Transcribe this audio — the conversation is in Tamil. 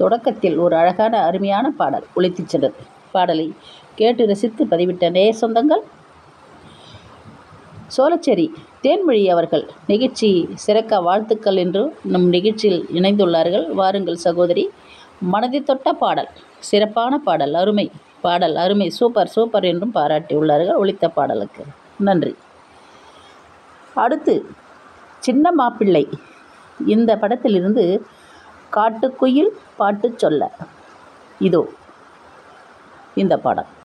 தொடக்கத்தில் ஒரு அழகான அருமையான பாடல் ஒலித்துச் சென்றது பாடலை கேட்டு ரசித்து பதிவிட்ட நேய சொந்தங்கள் சோழச்சேரி தேன்மொழி அவர்கள் நிகழ்ச்சி சிறக்க வாழ்த்துக்கள் என்று நம் நிகழ்ச்சியில் இணைந்துள்ளார்கள் வாருங்கள் சகோதரி மனதை தொட்ட பாடல் சிறப்பான பாடல் அருமை பாடல் அருமை சூப்பர் சூப்பர் என்றும் பாராட்டியுள்ளார்கள் ஒலித்த பாடலுக்கு நன்றி அடுத்து சின்ன மாப்பிள்ளை இந்த படத்திலிருந்து காட்டுக்குயில் பாட்டு சொல்ல இதோ இந்த பாடல்